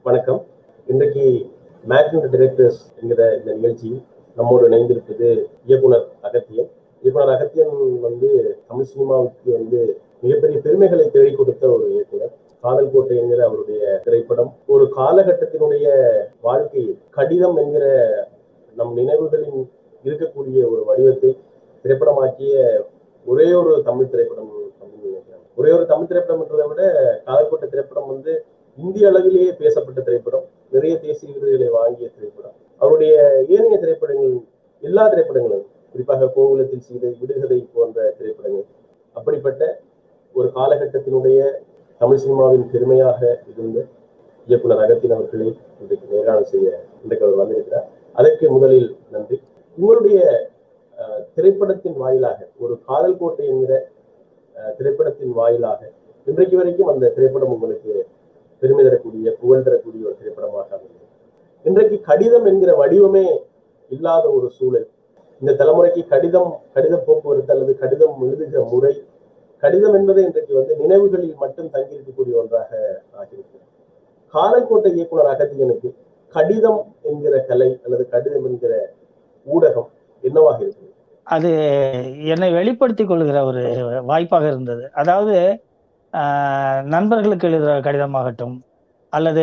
வணக்கம் இன்றைக்கு magnet directors என்கிற இந்த நிகழ்ச்சியில் நம்மோடு இணைந்திருப்பது இயக்குனர் அகத்தியன் இயக்குனர் அகத்தியன் வந்து தமிழ் சினிமாவுக்கு வந்து மிகப்பெரிய பெருமைகளை தேடி கொடுத்த ஒரு இயக்குனர் காதல் கோட்டை என்கிற அவருடைய திரைப்படம் ஒரு காலகட்டத்தினுடைய வாழ்க்கை கடிதம் என்கிற நம் நினைவுகளின் இருக்கக்கூடிய ஒரு வடிவத்தை திரைப்படமாக்கிய ஒரே ஒரு தமிழ் திரைப்படம் அப்படின்னு நினைக்கிறேன் ஒரே ஒரு தமிழ் திரைப்படம் என்றதை விட காதல்கோட்டை திரைப்படம் வந்து இந்திய அளவிலேயே பேசப்பட்ட திரைப்படம் நிறைய தேசிய விருதுகளை வாங்கிய திரைப்படம் அவருடைய ஏனைய திரைப்படங்கள் எல்லா திரைப்படங்களும் குறிப்பாக கோகுலத்தில் சீதை விடுகதை போன்ற திரைப்படங்கள் அப்படிப்பட்ட ஒரு காலகட்டத்தினுடைய தமிழ் சினிமாவின் பெருமையாக இருந்த இயக்குனர் அகத்தின் அவர்களை இன்றைக்கு நேர்காணல் செய்ய இன்றைக்கு அவர் வந்திருக்கிறார் அதற்கு முதலில் நன்றி உங்களுடைய அஹ், திரைப்படத்தின் வாயிலாக ஒரு காதல் கோட்டை என்கிற அஹ், திரைப்படத்தின் வாயிலாக இன்றைக்கு வரைக்கும் அந்த திரைப்படம் உங்களுக்கு பெருமை தரக்கூடிய புகழ் தரக்கூடிய ஒரு திரைப்படமாக அமைந்தது இன்றைக்கு கடிதம் என்கிற வடிவமே இல்லாத ஒரு சூழல் இந்த தலைமுறைக்கு கடிதம் கடித போக்குவரத்து அல்லது கடிதம் எழுதுகிற முறை கடிதம் என்பது இன்றைக்கு வந்து நினைவுகளில் மட்டும் தங்கியிருக்கக்கூடிய ஒன்றாக ஆகியிருக்கிறது காரைக்கோட்டை இயக்குனர் அகத்தியனுக்கு கடிதம் என்கிற கலை அல்லது கடிதம் என்கிற ஊடகம் என்னவாக இருக்குது அது என்னை வெளிப்படுத்திக் கொள்கிற ஒரு வாய்ப்பாக இருந்தது அதாவது ஆஹ், நண்பர்களுக்கு எழுதுகிற கடிதமாகட்டும் அல்லது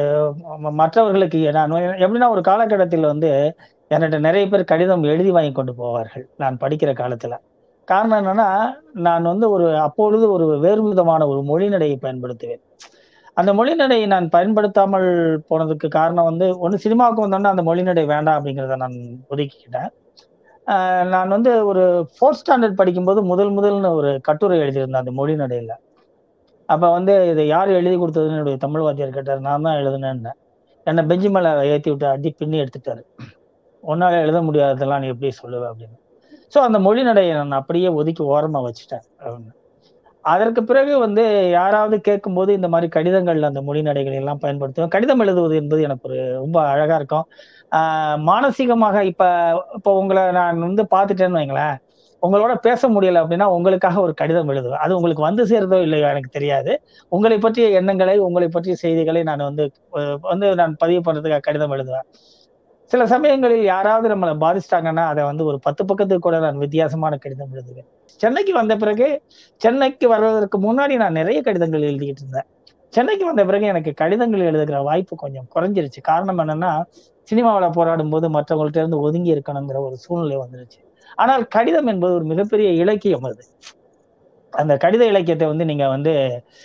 ம- மற்றவர்களுக்கு நான் எப்படின்னா ஒரு காலகட்டத்தில் வந்து என்கிட்ட நிறைய பேர் கடிதம் எழுதி வாங்கி கொண்டு போவார்கள் நான் படிக்கிற காலத்துல காரணம் என்னன்னா நான் வந்து ஒரு அப்பொழுது ஒரு வேறு விதமான ஒரு மொழிநடையை பயன்படுத்துவேன் அந்த மொழிநடையை நான் பயன்படுத்தாமல் போனதுக்கு காரணம் வந்து ஒன்று சினிமாவுக்கு வந்தோன்னா அந்த மொழிநடை வேண்டாம் அப்படிங்கிறத நான் ஒதுக்கிக்கிட்டேன் ஆஹ் நான் வந்து ஒரு ஃபோர்த் ஸ்டாண்டர்ட் படிக்கும்போது முதல் முதல்னு ஒரு கட்டுரை எழுதியிருந்தேன் அந்த மொழி நடையில அப்ப வந்து இதை யார் எழுதி கொடுத்ததுன்னு என்னுடைய தமிழ் வாத்தியார் கேட்டார் நான் தான் எழுதுனேன்னு என்னை பெஞ்சு மேல ஏத்தி விட்டு அடி பின்னி எடுத்துட்டாரு உன்னால எழுத முடியாததெல்லாம் நீ எப்படி சொல்லுவ அப்படின்னு ஸோ அந்த மொழி நடையை நான் அப்படியே ஒதுக்கி ஓரமா வச்சுட்டேன் அப்படின்னு. அதற்கு பிறகு வந்து யாராவது கேட்கும்போது இந்த மாதிரி கடிதங்கள்ல அந்த மொழி நடைகளை எல்லாம் பயன்படுத்துவேன் கடிதம் எழுதுவது என்பது எனக்கு ஒரு ரொம்ப அழகா இருக்கும் ஆஹ் மானசீகமாக இப்ப இப்போ உங்களை நான் வந்து பார்த்துட்டேன்னு வைங்களேன் உங்களோட பேச முடியல அப்படின்னா உங்களுக்காக ஒரு கடிதம் எழுதுவேன் அது உங்களுக்கு வந்து சேருதோ இல்லையோ எனக்கு தெரியாது உங்களை பற்றிய எண்ணங்களை உங்களை பற்றிய செய்திகளை நான் வந்து அஹ் வந்து நான் பதிவு பண்றதுக்காக கடிதம் எழுதுவேன் சில சமயங்களில் யாராவது நம்மளை பாதிச்சிட்டாங்கன்னா அதை வந்து ஒரு பத்து பக்கத்துக்கு கூட நான் வித்தியாசமான கடிதம் எழுதுவேன் சென்னைக்கு வந்த பிறகு சென்னைக்கு வர்றதற்கு முன்னாடி நான் நிறைய கடிதங்கள் எழுதிக்கிட்டு இருந்தேன் சென்னைக்கு வந்த பிறகு எனக்கு கடிதங்கள் எழுதுகிற வாய்ப்பு கொஞ்சம் குறைஞ்சிருச்சு காரணம் என்னன்னா சினிமாவில் போராடும் போது மற்றவங்கள்ட்ட இருந்து ஒதுங்கி இருக்கணுங்கிற ஒரு சூழ்நிலை வந்துருச்சு ஆனால் கடிதம் என்பது ஒரு மிகப்பெரிய இலக்கியம் அது அந்த கடித இலக்கியத்தை வந்து நீங்க வந்து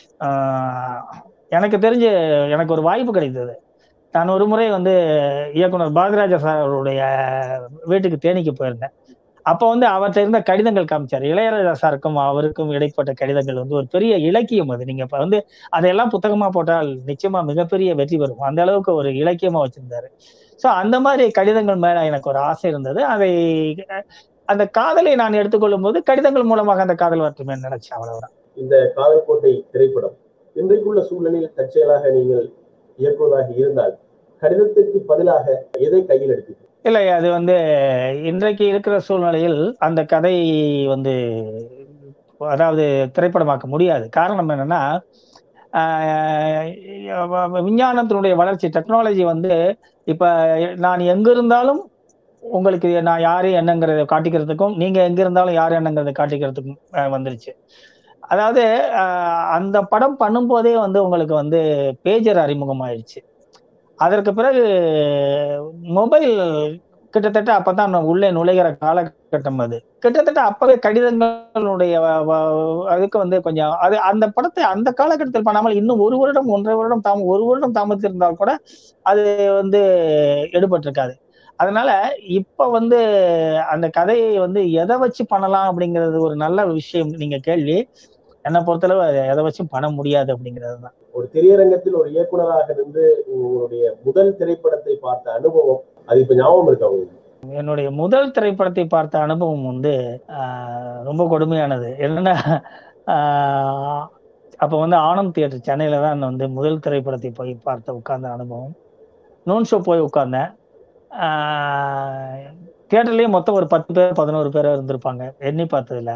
ஆஹ், எனக்கு தெரிஞ்சு எனக்கு ஒரு வாய்ப்பு கிடைத்தது நான் ஒரு முறை வந்து இயக்குனர் பாரதிராஜா சார் அவருடைய வீட்டுக்கு தேனிக்கு போயிருந்தேன் அப்போ வந்து அவர்கிட்ட இருந்த கடிதங்கள் காமிச்சார் இளையராஜா சாருக்கும் அவருக்கும் இடைப்பட்ட கடிதங்கள் வந்து ஒரு பெரிய இலக்கியம் அது நீங்க இப்ப வந்து அதையெல்லாம் புத்தகமா போட்டால் நிச்சயமா மிகப்பெரிய வெற்றி பெறும் அந்த அளவுக்கு ஒரு இலக்கியமா வச்சிருந்தாரு ஸோ அந்த மாதிரி கடிதங்கள் மேல எனக்கு ஒரு ஆசை இருந்தது அதை அந்த காதலை நான் எடுத்துக்கொள்ளும் போது கடிதங்கள் மூலமாக அந்த காதல் வரட்டுமே நினைச்சேன் அவ்வளவுதான் இந்த காதல் கோட்டை திரைப்படம் இன்றைக்குள்ள சூழலில் தற்செயலாக நீங்கள் இயக்குவதாக இருந்தால் கடிதத்திற்கு பதிலாக எதை கையில் எடுப்பீர்கள் இல்லை அது வந்து இன்றைக்கு இருக்கிற சூழ்நிலையில் அந்த கதை வந்து அதாவது திரைப்படமாக்க முடியாது காரணம் என்னன்னா ஆஹ் விஞ்ஞானத்தினுடைய வளர்ச்சி டெக்னாலஜி வந்து இப்ப நான் எங்க இருந்தாலும் உங்களுக்கு நான் யாரு என்னங்கிறத காட்டிக்கிறதுக்கும் நீங்க எங்க இருந்தாலும் யாரு என்னங்கிறத காட்டிக்கிறதுக்கும் ஆஹ் வந்துருச்சு அதாவது ஆஹ் அந்த படம் பண்ணும்போதே வந்து உங்களுக்கு வந்து பேஜர் அறிமுகமாயிருச்சு அதற்கு பிறகு மொபைல் கிட்டத்தட்ட அப்பதான் நான் உள்ளே நுழைகிற காலகட்டம் அது கிட்டத்தட்ட அப்பவே கடிதங்களுடைய வ- வ- அதுக்கு வந்து கொஞ்சம் அது அந்த படத்தை அந்த காலகட்டத்தில் பண்ணாமல் இன்னும் ஒரு வருடம் ஒன்றரை வருடம் தாம ஒரு வருடம் தாமதித்திருந்தால் கூட அது வந்து எடுபட்டிருக்காது அதனால இப்ப வந்து அந்த கதையை வந்து எதை வச்சு பண்ணலாம் அப்படிங்கிறது ஒரு நல்ல விஷயம் நீங்க கேள்வி என்னை பொறுத்தளவு அதை எதை வச்சும் பண்ண முடியாது அப்படிங்கிறது தான் ஒரு திரையரங்கத்தில் ஒரு இயக்குனராக நின்று உங்களுடைய முதல் திரைப்படத்தை பார்த்த அனுபவம் அது இப்ப ஞாபகம் இருக்கா உங்களுக்கு என்னுடைய முதல் திரைப்படத்தை பார்த்த அனுபவம் வந்து ஆஹ், ரொம்ப கொடுமையானது என்னன்னா ஆஹ், அப்ப வந்து ஆனந்த் தியேட்டர் சென்னையில தான் நான் வந்து முதல் திரைப்படத்தை போய் பார்த்த உட்கார்ந்த அனுபவம் நூன் ஷோ போய் உட்கார்ந்தேன் தியேட்டர்லயே மொத்தம் ஒரு பத்து பேர் பதினோரு பேர் இருந்திருப்பாங்க எண்ணி பார்த்ததுல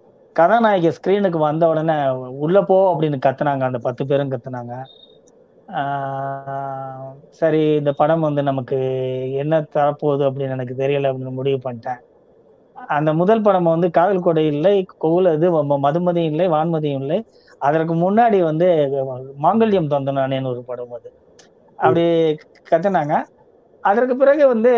கதாநாயகி ஸ்கிரீனுக்கு வந்த உடனே உள்ள போ அப்படின்னு கத்துனாங்க அந்த பத்து பேரும் கத்துனாங்க ஆஹ் சரி இந்த படம் வந்து நமக்கு என்ன தரப்போகுது அப்படின்னு எனக்கு தெரியல அப்படின்னு முடிவு பண்ணிட்டேன் அந்த முதல் படம் வந்து காதல் கொடை இல்லை கோவில் இது ம- மதுமதியும் இல்லை வான்மதியும் இல்லை அதற்கு முன்னாடி வந்து மாங்கல்யம் தந்தனானேன்னு ஒரு படம் அது அப்படி கத்துனாங்க அதற்கு பிறகு வந்து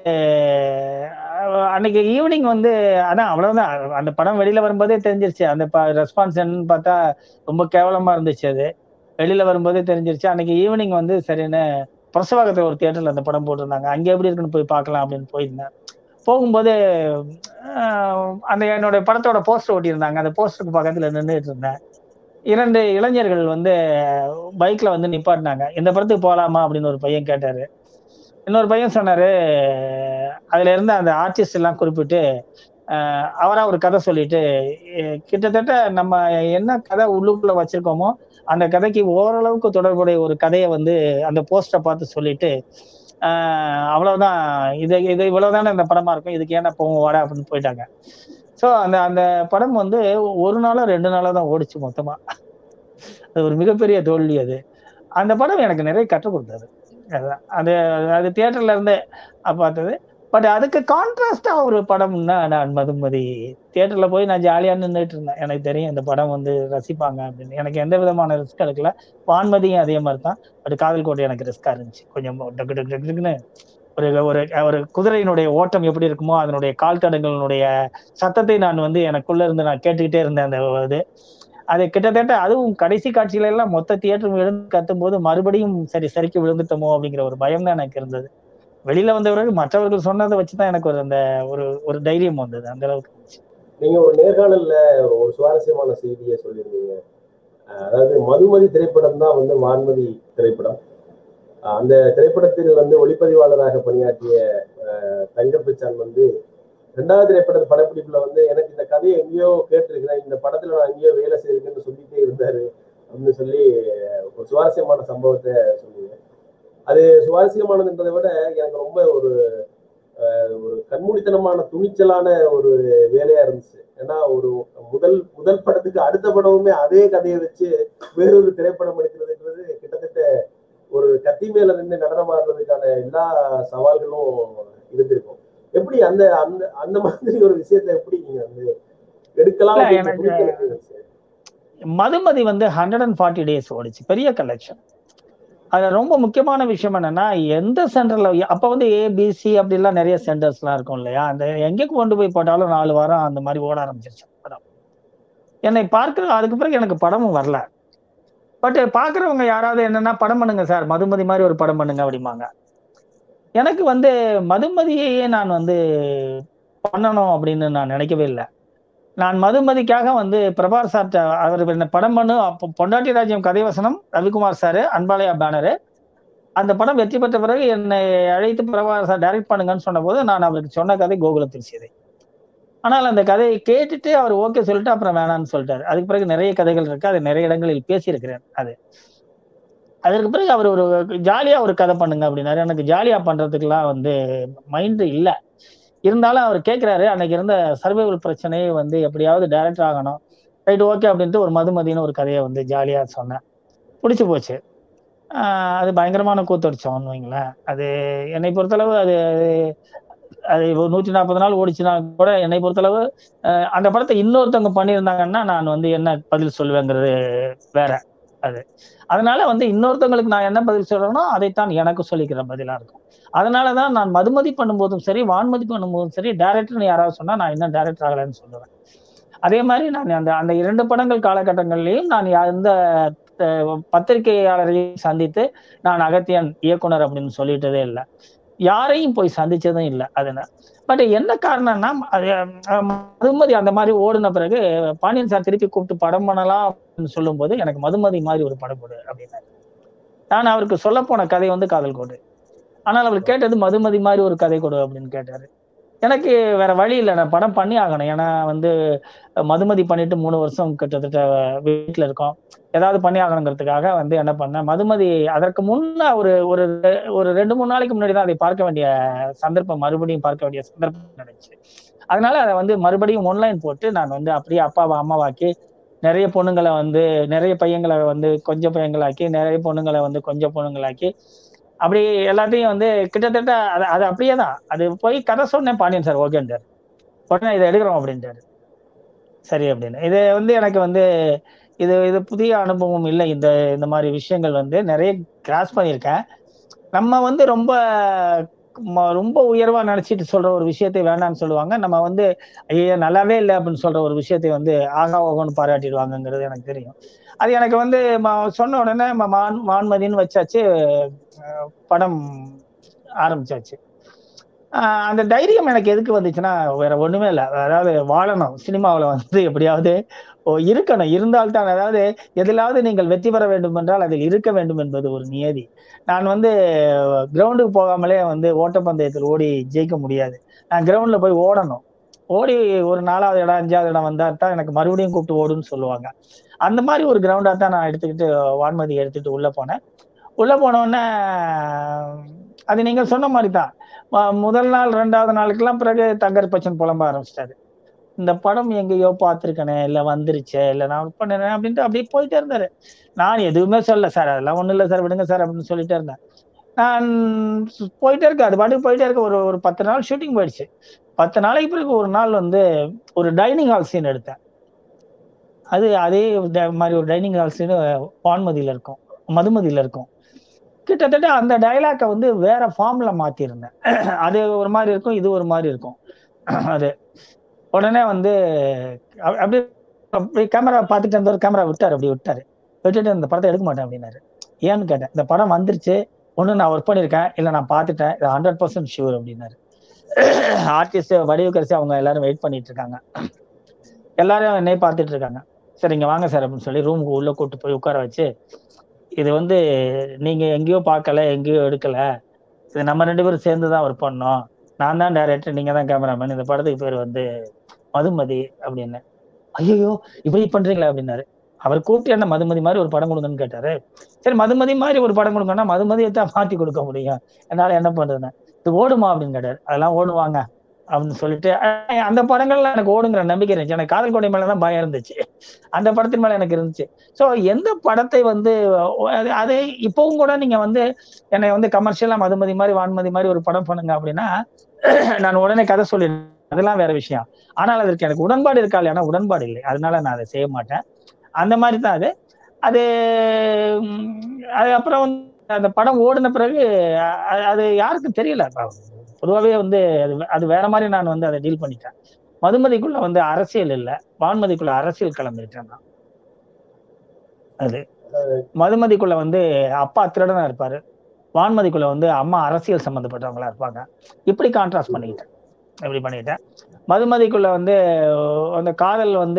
அஹ், அன்னைக்கு ஈவினிங் வந்து அதான் அவ்வளவுதான் அந்த படம் வெளியில வரும்போதே தெரிஞ்சிருச்சு அந்த ரெஸ்பான்ஸ் என்னன்னு பார்த்தா ரொம்ப கேவலமா இருந்துச்சு அது வெளியில வரும்போதே தெரிஞ்சிருச்சு அன்னைக்கு ஈவினிங் வந்து சரின்னு பிரசவாகத்துல ஒரு தியேட்டர்ல அந்த படம் போட்டிருந்தாங்க அங்க எப்படி இருக்குன்னு போய் பார்க்கலாம் அப்படின்னு போயிருந்தேன் போகும்போது ஆஹ், அந்த என்னோட படத்தோட போஸ்டர் ஓட்டியிருந்தாங்க அந்த போஸ்டருக்கு பக்கத்துல நின்றுட்டு இருந்தேன் இரண்டு இளைஞர்கள் வந்து பைக்ல வந்து நிப்பாட்டினாங்க இந்த படத்துக்கு போகலாமா அப்படின்னு ஒரு பையன் கேட்டாரு இன்னொரு பையன் சொன்னாரு அதுல இருந்த அந்த ஆர்டிஸ்ட் எல்லாம் குறிப்பிட்டு ஆஹ், அவரா ஒரு கதை சொல்லிட்டு அஹ், கிட்டத்தட்ட நம்ம என்ன கதை உள்ளுக்குள்ள வச்சிருக்கோமோ அந்த கதைக்கு ஓரளவுக்கு தொடர்புடைய ஒரு கதையை வந்து அந்த போஸ்டரை பார்த்து சொல்லிட்டு ஆஹ், அவ்வளவுதான் இது இது இவ்வளவுதானே இந்த படமா இருக்கும் இதுக்கு ஏன்னா போவோம் வாடா அப்படின்னு போயிட்டாங்க ஸோ அந்த அந்த படம் வந்து ஒரு நாளோ ரெண்டு நாளோ தான் ஓடிச்சு மொத்தமா அது ஒரு மிகப்பெரிய தோல்வி அது அந்த படம் எனக்கு நிறைய கற்றுக் கொடுத்தது அதுதான். அது அது தியேட்டர்ல இருந்தே பார்த்தது பட் அதுக்கு கான்ட்ராஸ்டா ஒரு படம்னா நான் மதுமதி தியேட்டர்ல போய் நான் ஜாலியா நின்றுட்டு இருந்தேன் எனக்கு தெரியும் இந்த படம் வந்து ரசிப்பாங்க அப்படின்னு எனக்கு எந்த விதமான ரிஸ்க் எடுக்கல வான்மதியும் அதே மாதிரி தான் பட் காதல் கோட்டை எனக்கு ரிஸ்கா இருந்துச்சு கொஞ்சம் டக்கு டக்கு டக்கு டக்குன்னு ஒரு ஒரு ஒரு குதிரையினுடைய ஓட்டம் எப்படி இருக்குமோ அதனுடைய கால் தடங்களினுடைய சத்தத்தை நான் வந்து எனக்குள்ள இருந்து நான் கேட்டுக்கிட்டே இருந்தேன் அந்த இது அது கிட்டத்தட்ட அதுவும் கடைசி காட்சியில எல்லாம் மொத்த தியேட்டர் விழுந்து கத்தும் போது மறுபடியும் சரி சரிக்கு விழுந்துட்டோமோ அப்படிங்கிற ஒரு பயம் தான் எனக்கு இருந்தது வெளியில வந்த பிறகு மற்றவர்கள் சொன்னதை வச்சுதான் எனக்கு ஒரு அந்த ஒரு ஒரு தைரியம் வந்தது அந்த அளவுக்கு இருந்துச்சு. நீங்க ஒரு நேர்காணல்ல ஒரு சுவாரஸ்யமான செய்தியை சொல்லியிருந்தீங்க அஹ் அதாவது மதுமதி திரைப்படம் தான் வந்து வான்மதி திரைப்படம் அஹ் அந்த திரைப்படத்தில் வந்து ஒளிப்பதிவாளராக பணியாற்றிய அஹ், தங்கப்பிச்சான் வந்து ரெண்டாவது திரைப்பட படப்பிடிப்புல வந்து எனக்கு இந்த கதையை எங்கேயோ கேட்டிருக்கிறேன் இந்த படத்துல நான் எங்கேயோ வேலை செய்யிருக்கேன்னு சொல்லிட்டே இருந்தாரு அப்படின்னு சொல்லி ஒரு சுவாரஸ்யமான சம்பவத்தை சொன்னீங்க அது சுவாரஸ்யமானதுன்றதை விட எனக்கு ரொம்ப ஒரு அஹ், ஒரு கண்மூடித்தனமான துணிச்சலான ஒரு வேலையா இருந்துச்சு ஏன்னா ஒரு முதல் முதல் படத்துக்கு அடுத்த படமுமே அதே கதையை வச்சு வேறொரு திரைப்படம் எடுக்கிறதுன்றது கிட்டத்தட்ட ஒரு கத்தி மேல நின்று நடனம் ஆடுறதுக்கான எல்லா சவால்களும் இருந்திருக்கும் எப்படி அந்த அந்த அந்த மாதிரி ஒரு விஷயத்தை எப்படி நீங்க வந்து எடுக்கலாம் இல்ல, அப்படின்ற எனக்கு- துணிச்சல் எப்படி வந்துச்சு? மதுமதி வந்து ஹண்ட்ரட் அண்ட் ஃபார்ட்டி டேஸ் ஓடிச்சு பெரிய கலெக்ஷன் அதுல ரொம்ப முக்கியமான விஷயம் என்னன்னா எந்த சென்டர்ல அப்ப வந்து ஏபிசி அப்படிலாம் நிறைய சென்டர்ஸ்லாம் இருக்கும் இல்லையா அந்த எங்க கொண்டு போய் போட்டாலும் நாலு வாரம் அந்த மாதிரி ஓட ஆரம்பிச்சிருச்சு படம் என்னை பார்க்கிற அதுக்கு பிறகு எனக்கு படமும் வரல பட் பாக்குறவங்க யாராவது என்னன்னா படம் பண்ணுங்க சார் மதுமதி மாதிரி ஒரு படம் பண்ணுங்க அப்படிம்பாங்க எனக்கு வந்து மதுமதியையே நான் வந்து பண்ணணும் அப்படின்னு நான் நினைக்கவே இல்லை நான் மதுமதிக்காக வந்து பிரபார் சார் அவர் என்ன படம் பண்ணு அப்போ பொண்டாட்டி ராஜ்யம் கதை வசனம் ரவிக்குமார் சார் அன்பாலயா பேனரு அந்த படம் வெற்றி பெற்ற பிறகு என்னை அழைத்து பிரபார் சார் டைரக்ட் பண்ணுங்கன்னு சொன்னபோது நான் அவருக்கு சொன்ன கதை கோகுல திருச்சியதை ஆனால் அந்த கதையை கேட்டுட்டு அவர் ஓகே சொல்லிட்டு அப்புறம் வேணாம்னு சொல்லிட்டாரு அதுக்கு பிறகு நிறைய கதைகள் இருக்கு அது நிறைய இடங்களில் பேசியிருக்கிறேன் அது அதற்கு பிறகு அவர் ஒரு ஜாலியா ஒரு கதை பண்ணுங்க அப்படின்னாரு எனக்கு ஜாலியா பண்றதுக்கெல்லாம் வந்து மைண்ட் இல்லை இருந்தாலும் அவர் கேட்கிறாரு அன்னைக்கு இருந்த சர்வைவல் பிரச்சனையை வந்து எப்படியாவது டைரக்டர் ஆகணும் ரைட் ஓகே அப்படின்ட்டு ஒரு மதுமதின்னு ஒரு கதையை வந்து ஜாலியா சொன்னேன் பிடிச்சி போச்சு ஆஹ் அது பயங்கரமான கூத்தடிச்சோம்னு வைங்களேன் அது என்னை பொறுத்தளவு அது அது ஒரு நூற்றி நாற்பது நாள் ஓடிச்சுனா கூட என்னை பொறுத்தளவு அஹ் அந்த படத்தை இன்னொருத்தவங்க பண்ணியிருந்தாங்கன்னா நான் வந்து என்ன பதில் சொல்லுவேங்கிறது வேற அது அதனால வந்து இன்னொருத்தவங்களுக்கு நான் என்ன பதில் சொல்றேனோ அதைத்தான் எனக்கு சொல்லிக்கிற பதிலா இருக்கும் அதனாலதான் நான் மதுமதி பண்ணும்போதும் சரி வான்மதி பண்ணும்போதும் சரி டேரக்டர்னு யாராவது சொன்னா நான் இன்னும் டேரக்டர் ஆகலைன்னு சொல்லுவேன் அதே மாதிரி நான் அந்த அந்த இரண்டு படங்கள் காலகட்டங்கள்லயும் நான் எந்த அஹ், பத்திரிகையாளரையும் சந்தித்து நான் அகத்தியன் இயக்குனர் அப்படின்னு சொல்லிட்டதே இல்லை யாரையும் போய் சந்திச்சதும் இல்லை அதுல பட் என்ன காரணம்னா அது அஹ், மதுமதி அந்த மாதிரி ஓடின பிறகு பாண்டியன் சார் திருப்பி கூப்பிட்டு படம் பண்ணலாம் அப்படின்னு சொல்லும்போது எனக்கு மதுமதி மாதிரி ஒரு படம் கொடு அப்படின்னாரு நான் அவருக்கு சொல்ல போன கதை வந்து காதல் கோடு ஆனால் அவர் கேட்டது மதுமதி மாதிரி ஒரு கதை கொடு அப்படின்னு கேட்டாரு எனக்கு வேற வழி இல்லை நான் படம் பண்ணி ஆகணும் ஏன்னா வந்து மதுமதி பண்ணிட்டு மூணு வருஷம் கிட்டத்தட்ட வீட்டுல இருக்கோம் ஏதாவது பண்ணி ஆகணுங்கிறதுக்காக வந்து என்ன பண்ணேன் மதுமதி அதற்கு முன்ன ஒரு ஒரு ஒரு ரெண்டு மூணு நாளைக்கு முன்னாடி தான் அதை பார்க்க வேண்டிய சந்தர்ப்பம் மறுபடியும் பார்க்க வேண்டிய சந்தர்ப்பம் நடந்துச்சு அதனால அதை வந்து மறுபடியும் ஒன்லைன் போட்டு நான் வந்து அப்படியே அப்பாவை அம்மாவாக்கி நிறைய பொண்ணுங்களை வந்து நிறைய பையங்களை வந்து கொஞ்சம் பையங்களாக்கி நிறைய பொண்ணுங்களை வந்து கொஞ்சம் பொண்ணுங்களாக்கி அப்படி எல்லாத்தையும் வந்து கிட்டத்தட்ட அது அது அப்படியே தான் அது போய் கதை சொன்னேன் பாண்டியன் சார் ஓகேன்றார் உடனே இதை எடுக்கிறோம் அப்படின்ட்டாரு சரி அப்படின்னு இது வந்து எனக்கு வந்து இது இது புதிய அனுபவம் இல்லை இந்த இந்த மாதிரி விஷயங்கள் வந்து நிறைய கிராஸ் பண்ணியிருக்கேன் நம்ம வந்து ரொம்ப ம- ரொம்ப உயர்வா நினைச்சிட்டு சொல்ற ஒரு விஷயத்தை வேண்டாம்னு சொல்லுவாங்க நம்ம வந்து ஐயோ நல்லாவே இல்லை அப்படின்னு சொல்ற ஒரு விஷயத்தை வந்து ஆகா ஓகோன்னு பாராட்டிடுவாங்கங்கிறது எனக்கு தெரியும் அது எனக்கு வந்து ம- சொன்ன உடனே ம- மான் வான்மதின்னு வச்சாச்சு அஹ் படம் ஆரம்பிச்சாச்சு ஆஹ் அந்த தைரியம் எனக்கு எதுக்கு வந்துச்சுன்னா வேற ஒண்ணுமே இல்லை அதாவது வாழணும் சினிமாவில் வந்து எப்படியாவது ஓ, இருக்கணும் இருந்தால்தான் அதாவது எதிலாவது நீங்கள் வெற்றி பெற வேண்டும் என்றால் அதில் இருக்க வேண்டும் என்பது ஒரு நியதி நான் வந்து கிரவுண்டுக்கு போகாமலே வந்து ஓட்டப்பந்தயத்தில் ஓடி ஜெயிக்க முடியாது நான் கிரவுண்ட்ல போய் ஓடணும் ஓடி ஒரு நாலாவது இடம் அஞ்சாவது இடம் வந்தா தான் எனக்கு மறுபடியும் கூப்பிட்டு ஓடுன்னு சொல்லுவாங்க அந்த மாதிரி ஒரு கிரவுண்டா தான் நான் எடுத்துக்கிட்டு வான்மதி எடுத்துட்டு உள்ள போனேன் உள்ள போன உடனே அது நீங்க சொன்ன மாதிரி தான் ம- முதல் நாள் ரெண்டாவது நாளுக்கெல்லாம் பிறகு தங்கர் பச்சன் புலம்ப ஆரம்பிச்சிட்டாரு இந்த படம் எங்கேயோ பார்த்துருக்கனே இல்லை வந்துருச்சே இல்லை நான் பண்ணேன் அப்படின்ட்டு அப்படியே போயிட்டே இருந்தாரு நான் எதுவுமே சொல்லல சார் அதெல்லாம் ஒன்றும் இல்லை சார் விடுங்க சார் அப்படின்னு சொல்லிட்டே இருந்தேன் நான் சு- போயிட்டே இருக்கேன் அது பாட்டுக்கு போயிட்டே இருக்க ஒரு ஒரு பத்து நாள் ஷூட்டிங் போயிடுச்சு பத்து நாளைக்கு பிறகு ஒரு நாள் வந்து ஒரு டைனிங் ஹால் சீன் எடுத்தேன் அது அதே ட- மாதிரி ஒரு டைனிங் ஹால் சீன் வான்மதியில இருக்கும் மதுமதியில இருக்கும் கிட்டத்தட்ட அந்த டைலாக்கை வந்து வேற ஃபார்ம்ல மாத்திருந்தேன் அது ஒரு மாதிரி இருக்கும் இது ஒரு மாதிரி இருக்கும் அது உடனே வந்து அப்~ அப்படியே அப்படியே கேமரா பார்த்துட்டு இருந்தவர் கேமரா விட்டாரு அப்படி விட்டாரு விட்டுட்டு இந்த படத்தை எடுக்க மாட்டேன் அப்படின்னாரு ஏன்னு கேட்டேன் இந்த படம் வந்துருச்சு ஒன்று நான் ஒர்க் பண்ணியிருக்கேன் இல்லை நான் பார்த்துட்டேன் இது ஹண்ட்ரட் பர்சன்ட் ஷூர் அப்படின்னாரு ஆர்டிஸ்ட் வடிவக்கரசி அவங்க எல்லாரும் வெயிட் பண்ணிட்டு இருக்காங்க எல்லாரும் என்னை பார்த்துட்டு இருக்காங்க சரி இங்க வாங்க சார் அப்படின்னு சொல்லி ரூமுக்கு உள்ள கூட்டு போய் உட்கார வச்சு இது வந்து நீங்க எங்கேயோ பார்க்கல எங்கேயோ எடுக்கல இது நம்ம ரெண்டு பேரும் சேர்ந்து தான் ஒர்க் பண்ணோம் நான் தான் டைரக்டர் நீங்க தான் கேமராமேன் இந்த படத்துக்கு பேர் வந்து மதுமதி அப்படின்னு ஐயோ இப்படி பண்றீங்களா அப்படின்னாரு அவர் கூப்பிட்டு என்ன மதுமதி மாதிரி ஒரு படம் கொடுங்கன்னு கேட்டாரு சரி மதுமதி மாதிரி ஒரு படம் கொடுங்கன்னா மதுமதியை தான் மாத்தி கொடுக்க முடியும் என்னால என்ன பண்றதுன்னு இது ஓடுமா அப்படின்னு கேட்டாரு அதெல்லாம் ஓடுவாங்க அப்படின்னு சொல்லிட்டு அஹ் அந்த படங்கள்ல எனக்கு ஓடுங்கிற நம்பிக்கை இருந்துச்சு எனக்கு காதல் கொடை மேலதான் பயம் இருந்துச்சு அந்த படத்தின் மேல எனக்கு இருந்துச்சு ஸோ எந்த படத்தை வந்து அது அது இப்பவும் கூட நீங்க வந்து என்னை வந்து கமர்ஷியலா மதுமதி மாதிரி வான்மதி மாதிரி ஒரு படம் பண்ணுங்க அப்படின்னா நான் உடனே கதை சொல்லிடுறேன் அதெல்லாம் வேற விஷயம் ஆனால் அதற்கு எனக்கு உடன்பாடு இருக்கா இல்லையா உடன்பாடு இல்லை அதனால நான் அதை செய்ய மாட்டேன் அந்த மாதிரி தான் அது அது உம், அது அப்புறம் வந்து அந்த படம் ஓடின பிறகு அ- அது யாருக்கும் தெரியல பொதுவாகவே வந்து அது அது வேற மாதிரி நான் வந்து அதை டீல் பண்ணிட்டேன் மதுமதிக்குள்ள வந்து அரசியல் இல்லை வான்மதிக்குள்ள அரசியல் கிளம்பிட்டேன் நான் அது மதுமதிக்குள்ள வந்து அப்பா திருடனா இருப்பாரு வான்மதிக்குள்ள வந்து அம்மா அரசியல் சம்பந்தப்பட்டவங்களா இருப்பாங்க இப்படி கான்ட்ராஸ்ட் பண்ணிக்கிட்டேன் இப்படி பண்ணிக்கிட்டேன் மதுமதிக்குள்ள வந்து அந்த காதல் வந்து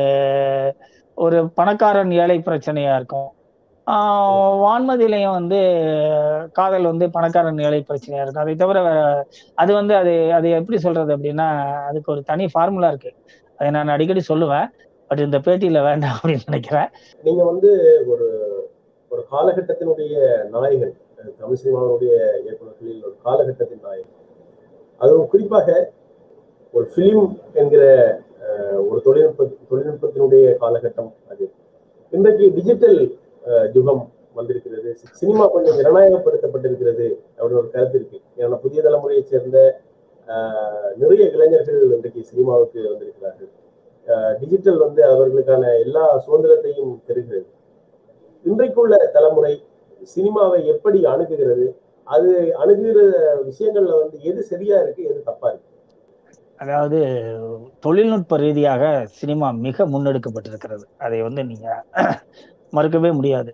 ஒரு பணக்காரன் ஏழை பிரச்சனையா இருக்கும் ஆஹ் வான்மதியிலையும் வந்து காதல் வந்து பணக்காரன் ஏழை பிரச்சனையா இருக்கும் அதை தவிர வேற அது வந்து அது அது எப்படி சொல்றது அப்படின்னா அதுக்கு ஒரு தனி ஃபார்முலா இருக்கு அதை நான் அடிக்கடி சொல்லுவேன் பட் இந்த பேட்டியில வேண்டாம் அப்படின்னு நினைக்கிறேன் நீங்க வந்து ஒரு ஒரு காலகட்டத்தினுடைய நாயகன் அஹ் தமிழ் சினிமாவுடைய இயக்குநர்களில் ஒரு காலகட்டத்தின் நாயகன் அதுவும் குறிப்பாக ஒரு ஃபிலிம் என்கிற அஹ், ஒரு தொழில்நுட்ப தொழில்நுட்பத்தினுடைய காலகட்டம் அது இன்றைக்கு டிஜிட்டல் யுகம் வந்திருக்கிறது சினிமா கொஞ்சம் ஜனநாயகப்படுத்தப்பட்டிருக்கிறது அப்படின்னு ஒரு கருத்து இருக்கு ஏன்னா புதிய தலைமுறையைச் சேர்ந்த அஹ், நிறைய இளைஞர்கள் இன்றைக்கு சினிமாவுக்கு வந்திருக்கிறார்கள் டிஜிட்டல் வந்து அவர்களுக்கான எல்லா சுதந்திரத்தையும் தருகிறது இன்றைக்குள்ள தலைமுறை சினிமாவை எப்படி அணுகுகிறது அது அணுகுகிற விஷயங்கள்ல வந்து எது சரியா இருக்கு எது தப்பா இருக்கு அதாவது தொழில்நுட்ப ரீதியாக சினிமா மிக முன்னெடுக்கப்பட்டிருக்கிறது அதை வந்து நீங்க மறுக்கவே முடியாது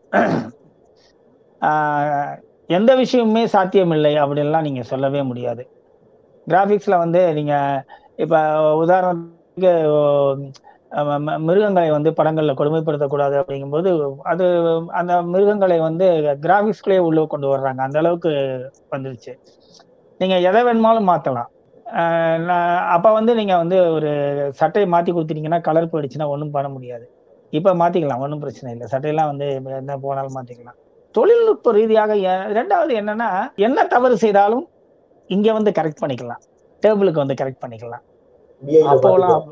ஆஹ் எந்த விஷயமுமே சாத்தியமில்லை அப்படின்லாம் நீங்க சொல்லவே முடியாது கிராஃபிக்ஸ்ல வந்து நீங்க இப்ப உதாரணத்துக்கு அஹ் ம- மிருகங்களை வந்து படங்கள்ல கொடுமைப்படுத்தக்கூடாது அப்படிங்கும்போது அது அந்த மிருகங்களை வந்து கிராஃபிக்ஸ்குள்ளேயே உள்ள கொண்டு வர்றாங்க அந்த அளவுக்கு வந்துருச்சு நீங்க எதை வேணுமாலும் மாத்தலாம் ஆஹ் நான் அப்ப வந்து நீங்க வந்து ஒரு சட்டையை மாத்தி கொடுத்துட்டீங்கன்னா கலர் போயிடுச்சுன்னா ஒன்றும் பண்ண முடியாது இப்ப மாத்திக்கலாம் ஒன்றும் பிரச்சனை இல்லை சட்டையெல்லாம் வந்து என்ன போனாலும் மாத்திக்கலாம் தொழில்நுட்ப ரீதியாக எ- ரெண்டாவது என்னன்னா என்ன தவறு செய்தாலும் இங்க வந்து கரெக்ட் பண்ணிக்கலாம் டேபிளுக்கு வந்து கரெக்ட் பண்ணிக்கலாம் VI ல அப்போலாம்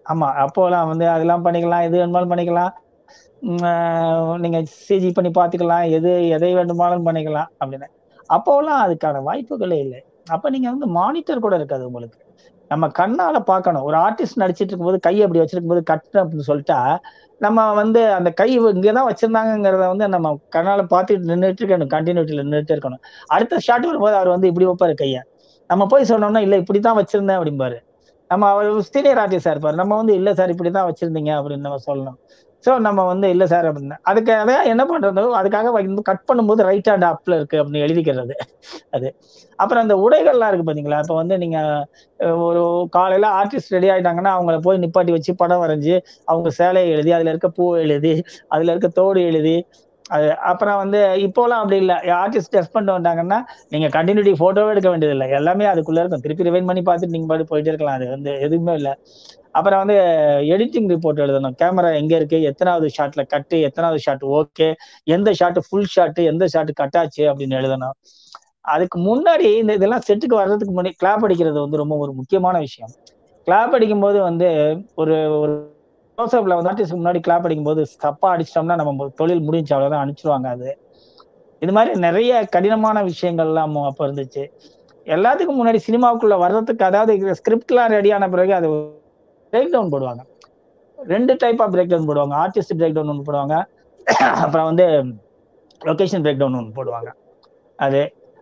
ஆமா அப்போலாம் வந்து அதெல்லாம் பண்ணிக்கலாம் எது வேணுமாலும் பண்ணிக்கலாம் உம் ஆஹ் நீங்க சிஜி பண்ணி பார்த்துக்கலாம் எது எதை வேண்டுமானாலும் பண்ணிக்கலாம் அப்படின்னு அப்போலாம் அதுக்கான வாய்ப்புகளே இல்லை அப்ப நீங்க வந்து மானிட்டர் கூட இருக்காது உங்களுக்கு நம்ம கண்ணால பார்க்கணும் ஒரு ஆர்டிஸ்ட் நடிச்சிட்டு இருக்கும்போது கை அப்படி வச்சிருக்கும் போது கட்டு அப்படின்னு சொல்லிட்டா நம்ம வந்து அந்த கை இங்கதான் வச்சிருந்தாங்கிறத வந்து நம்ம கண்ணால பார்த்துட்டு நின்றுட்டு இருக்கணும் கண்டினியூட்டில நின்றுட்டு இருக்கணும் அடுத்த ஷாட் வரும்போது அவர் வந்து இப்படி வைப்பாரு கையை நம்ம போய் சொன்னோம்னா இல்ல இப்படித்தான் வச்சிருந்தேன் அப்படிம்பாரு நம்ம அவர் சீனியர் ஆர்டிஸ்டா இருப்பாரு நம்ம வந்து இல்ல சார் இப்படிதான் வச்சிருந்தீங்க அப்படின்னு நம்ம சொல்லணும் ஸோ நம்ம வந்து இல்லை சார் அப்படின்னு அதுக்கு அதான் என்ன பண்றது அதுக்காக வந்து கட் பண்ணும்போது ரைட் ஹேண்ட் அப்ல இருக்கு அப்படின்னு எழுதிக்கிறது அது அப்புறம் அந்த உடைகள்லாம் இருக்கு பாத்தீங்களா இப்போ வந்து நீங்க அஹ், ஒரு காலையில ஆர்டிஸ்ட் ரெடி ஆயிட்டாங்கன்னா அவங்கள போய் நிப்பாட்டி வச்சு படம் வரைஞ்சு அவங்க சேலையை எழுதி அதுல இருக்க பூ எழுதி அதுல இருக்க தோடு எழுதி அது அப்புறம் வந்து இப்போலாம் அப்படி இல்லை ஆர்டிஸ்ட் டெஸ்ட் பண்ணிட்டு வந்தாங்கன்னா நீங்க கண்டினியூட்டி போட்டோவே எடுக்க வேண்டியது இல்லை எல்லாமே அதுக்குள்ள இருக்கும் திருப்பி ரிவைன் பண்ணி பார்த்துட்டு நீங்க பாட்டு போயிட்டே இருக்கலாம் அது வந்து எதுவுமே இல்லை அப்புறம் வந்து எடிட்டிங் ரிப்போர்ட் எழுதணும் கேமரா எங்க இருக்கு எத்தனாவது ஷாட்ல கட்டு எத்தனாவது ஷாட் ஓகே எந்த ஷாட் ஃபுல் ஷாட் எந்த ஷாட் கட் ஆச்சு அப்படின்னு எழுதணும் அதுக்கு முன்னாடி இந்த இதெல்லாம் செட்டுக்கு வர்றதுக்கு முன்னாடி கிளாப் அடிக்கிறது வந்து ரொம்ப ஒரு முக்கியமான விஷயம் கிளாப் அடிக்கும் போது வந்து ஒரு ஒரு க்ளோஸ்அப்ல வந்து ஆர்டிஸ்ட் முன்னாடி கிளாப் அடிக்கும் போது தப்பா அடிச்சிட்டோம்னா நம்ம தொழில் முடிஞ்சு அவ்வளவுதான் அனுப்பிச்சிருவாங்க அது இது மாதிரி நிறைய கடினமான விஷயங்கள்லாம் அப்ப இருந்துச்சு எல்லாத்துக்கும் முன்னாடி சினிமாவுக்குள்ள வர்றதுக்கு அதாவது ஸ்கிரிப்ட்லாம் ரெடியான பிறகு அது பிரேக் டவுன் போடுவாங்க ரெண்டு டைப் ஆஃப் பிரேக் டவுன் போடுவாங்க ஆர்டிஸ்ட் பிரேக் டவுன் ஒன்று போடுவாங்க அப்புறம் வந்து லொகேஷன் பிரேக் டவுன் ஒன்று போடுவாங்க அது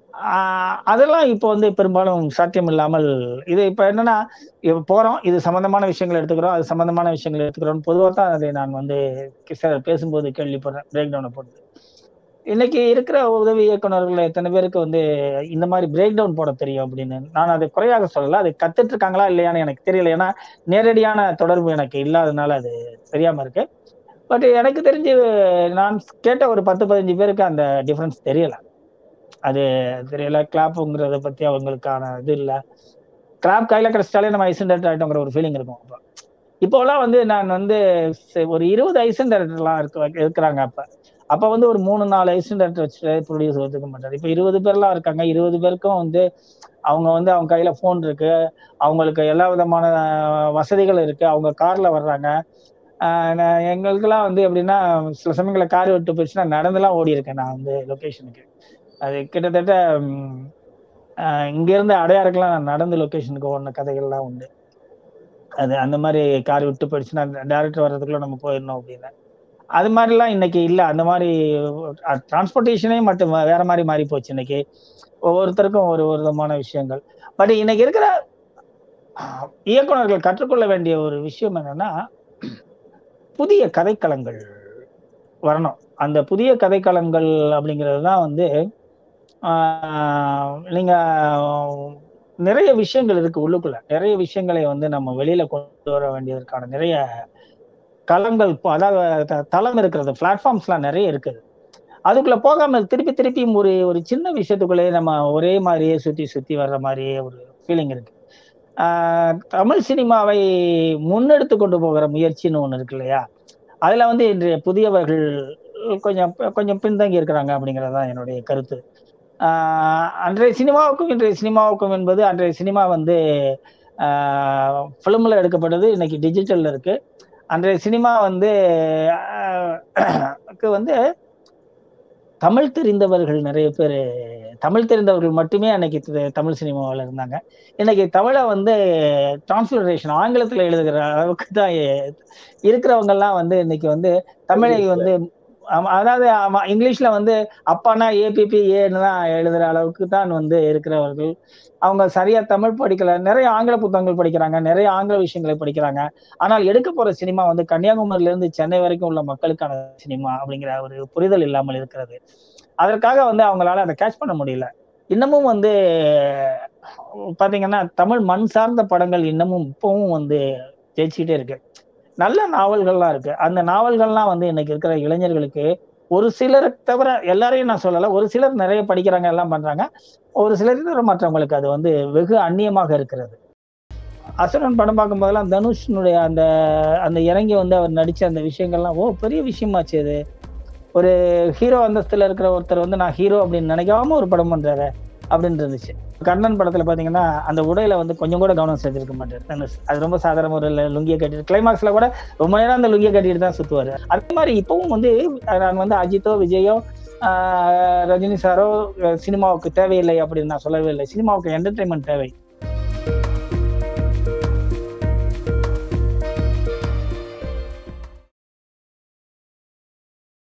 ஆஹ் அதெல்லாம் இப்போ வந்து பெரும்பாலும் சாத்தியம் இல்லாமல் இது இப்போ என்னன்னா இப்போ போறோம் இது சம்பந்தமான விஷயங்கள் எடுத்துக்கிறோம் அது சம்பந்தமான விஷயங்கள் எடுத்துக்கிறோம் பொதுவாக தான் அதை நான் வந்து சார் பேசும்போது கேள்விப்படுறேன் பிரேக் டவுனை போட்டு இன்னைக்கு இருக்கிற உதவி இயக்குனர்கள் எத்தனை பேருக்கு வந்து இந்த மாதிரி பிரேக் டவுன் போட தெரியும் அப்படின்னு நான் அதை குறையாக சொல்லல அது கத்துட்டு இருக்காங்களா இல்லையான்னு எனக்கு தெரியல ஏன்னா நேரடியான தொடர்பு எனக்கு இல்லாதனால அது தெரியாம இருக்கு பட் எனக்கு தெரிஞ்சு நான் கேட்ட ஒரு பத்து பதினஞ்சு பேருக்கு அந்த டிஃபரன்ஸ் தெரியல அது தெரியல கிளாப்புங்கிறத பத்தி அவங்களுக்கான இது இல்லை கிளாப் கையில கிடைச்சிட்டாலே நம்ம ஐசன் டேரக்டர் ஆகிட்டோங்கிற ஒரு ஃபீலிங் இருக்கும் அப்போ இப்போலாம் வந்து நான் வந்து ச- ஒரு இருபது ஐசன் டேரக்டர்லாம் இருக்கு இருக்கிறாங்க அப்ப அப்ப வந்து ஒரு மூணு நாலு ஐசன் டேரக்டர் வச்சு ப்ரொடியூஸ் ஒத்துக்க மாட்டாரு இப்போ இருபது பேர்லாம் இருக்காங்க இருபது பேருக்கும் வந்து அவங்க வந்து அவங்க கையில ஃபோன் இருக்கு அவங்களுக்கு எல்லா விதமான வசதிகள் இருக்கு அவங்க கார்ல வர்றாங்க ஆஹ் நான் எங்களுக்கெல்லாம் வந்து எப்படின்னா சில சமயங்கள கார் விட்டு போயிடுச்சுன்னா நடந்துலாம் ஓடி இருக்கேன் நான் வந்து லொக்கேஷனுக்கு அது கிட்டத்தட்ட ம், ஆஹ் இங்க இருந்து அடையாறுக்கெல்லாம் நான் நடந்து லொக்கேஷனுக்கு ஓடின கதைகள்லாம் உண்டு அது அந்த மாதிரி கார் விட்டு போயிடுச்சுன்னா டேரக்டர் வர்றதுக்குள்ள நம்ம போயிடணும் அப்படின்னு அது மாதிரிலாம் இன்னைக்கு இல்ல அந்த மாதிரி டிரான்ஸ்போர்ட்டேஷனே மட்டும் வேற மாதிரி மாறி போச்சு இன்னைக்கு ஒவ்வொருத்தருக்கும் ஒரு ஒரு விதமான விஷயங்கள் பட் இன்னைக்கு இருக்கிற ஆஹ், இயக்குனர்கள் கற்றுக்கொள்ள வேண்டிய ஒரு விஷயம் என்னன்னா புதிய கதைக்களங்கள் வரணும் அந்த புதிய கதைக்களங்கள் அப்படிங்கிறது தான் வந்து ஆஹ், நீங்க நிறைய விஷயங்கள் இருக்கு உள்ளுக்குள்ள நிறைய விஷயங்களை வந்து நம்ம வெளியில கொண்டு வர வேண்டியதற்கான நிறைய களங்கள் இப்போ அதாவது த- தளம் இருக்கிறது பிளாட்ஃபார்ம்ஸ்லாம் நிறைய இருக்குது அதுக்குள்ள போகாம திருப்பி திருப்பி ஒரு ஒரு சின்ன விஷயத்துக்குள்ளே நம்ம ஒரே மாதிரியே சுத்தி சுத்தி வர்ற மாதிரியே ஒரு ஃபீலிங் இருக்கு ஆஹ் தமிழ் சினிமாவை முன்னெடுத்து கொண்டு போகிற முயற்சின்னு ஒண்ணு இருக்கு இல்லையா அதுல வந்து இன்றைய புதியவர்கள் கொஞ்சம் கொஞ்சம் பின்தங்கி இருக்கிறாங்க அப்படிங்கிறது தான் என்னுடைய கருத்து ஆஹ் அன்றைய சினிமாவுக்கும் இன்றைய சினிமாவுக்கும் என்பது அன்றைய சினிமா வந்து ஃபிலிமில் எடுக்கப்பட்டது இன்னைக்கு டிஜிட்டல்ல இருக்கு அன்றைய சினிமா வந்து ஆஹ் க்கு வந்து தமிழ் தெரிந்தவர்கள் நிறைய பேர் தமிழ் தெரிந்தவர்கள் மட்டுமே அன்னைக்கு தி- தமிழ் சினிமாவில் இருந்தாங்க இன்னைக்கு தமிழை வந்து டிரான்ஸ்லேஷன் ஆங்கிலத்தில் எழுதுகிற அளவுக்கு தான் இருக்கிறவங்க எல்லாம் வந்து இன்னைக்கு வந்து தமிழை வந்து ஆமா, அதாவது ஆமா இங்கிலீஷ்ல வந்து அப்பானா ஏபிபி ஏன்னு தான் எழுதுற அளவுக்கு தான் வந்து இருக்கிறவர்கள் அவங்க சரியா தமிழ் படிக்கல நிறைய ஆங்கில புத்தகங்கள் படிக்கிறாங்க நிறைய ஆங்கில விஷயங்களை படிக்கிறாங்க ஆனால் எடுக்க போற சினிமா வந்து கன்னியாகுமரியில இருந்து சென்னை வரைக்கும் உள்ள மக்களுக்கான சினிமா அப்படிங்கிற ஒரு புரிதல் இல்லாமல் இருக்கிறது அதற்காக வந்து அவங்களால அதை கேட்ச் பண்ண முடியல இன்னமும் வந்து பாத்தீங்கன்னா தமிழ் மண் சார்ந்த படங்கள் இன்னமும் இப்பவும் வந்து ஜெயிச்சுக்கிட்டே இருக்கு நல்ல நாவல்கள்லாம் இருக்கு அந்த நாவல்கள்லாம் வந்து இன்னைக்கு இருக்கிற இளைஞர்களுக்கு ஒரு சிலரை தவிர எல்லாரையும் நான் சொல்லல ஒரு சிலர் நிறைய படிக்கிறாங்க எல்லாம் பண்றாங்க ஒரு சிலர் தவிர மற்றவங்களுக்கு அது வந்து வெகு அந்நியமாக இருக்கிறது அசுரன் படம் பார்க்கும் போதெல்லாம் தனுஷனுடைய அந்த அந்த இறங்கி வந்து அவர் நடிச்ச அந்த விஷயங்கள்லாம் ஓ பெரிய விஷயமாச்சு அது ஒரு ஹீரோ அந்தஸ்துல இருக்கிற ஒருத்தர் வந்து நான் ஹீரோ அப்படின்னு நினைக்காம ஒரு படம் பண்றாரு அப்படின்னு இருந்துச்சு கர்ணன் படத்துல பாத்தீங்கன்னா அந்த உடையில வந்து கொஞ்சம் கூட கவனம் செஞ்சிருக்க மாட்டாரு தனுஷ் அது ரொம்ப சாதாரண ஒரு லுங்கியை கட்டிட்டு கிளைமாக்ஸ்ல கூட ரொம்ப நேரம் அந்த லுங்கியை கட்டிட்டு தான் சுத்துவாரு அதே மாதிரி இப்பவும் வந்து நான் வந்து அஜித்தோ விஜயோ ஆஹ் ரஜினி சாரோ அஹ் சினிமாவுக்கு தேவையில்லை அப்படின்னு நான் சொல்லவே இல்லை சினிமாவுக்கு என்டர்டைன்மெண்ட் தேவை